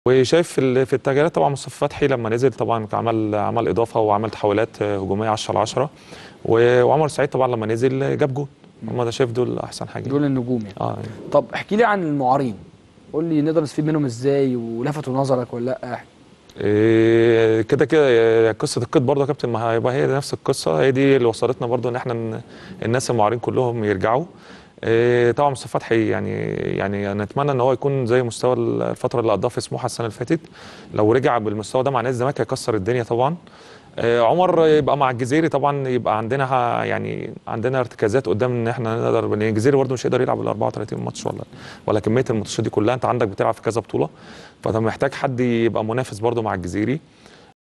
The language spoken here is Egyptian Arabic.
وشايف في ال- في التغييرات طبعا مصطفى فتحي لما نزل طبعا عمل عمل اضافه وعمل تحولات هجوميه 10 على 10 و- وعمر سعيد طبعا لما نزل جاب جول هم ده شايف دول احسن حاجه دول النجوم يعني اه يعني. طب احكي لي عن المعارين قول لي نقدر نستفيد منهم ازاي ولفتوا نظرك ولا لا إيه، كده كده إيه، قصه القيد برضه يا كابتن ما هيبقى هي نفس القصه هي دي اللي وصلتنا برضه ان احنا ن- الناس المعارين كلهم يرجعوا إيه، طبعا مصطفى فتحي يعني يعني نتمنى ان هو يكون زي مستوى الفتره اللي قضاها في سموحه السنه اللي فاتت لو رجع بالمستوى ده مع نادي الزمالك هيكسر الدنيا طبعا آه، عمر يبقى مع الجزيري طبعا يبقى عندنا ها- يعني عندنا ارتكازات قدام ان احنا نقدر لان الجزيري برضه مش هيقدر يلعب ال 34 ماتش ولا ولا كميه الماتشات دي كلها انت عندك بتلعب في كذا بطوله فانت محتاج حد يبقى منافس برضه مع الجزيري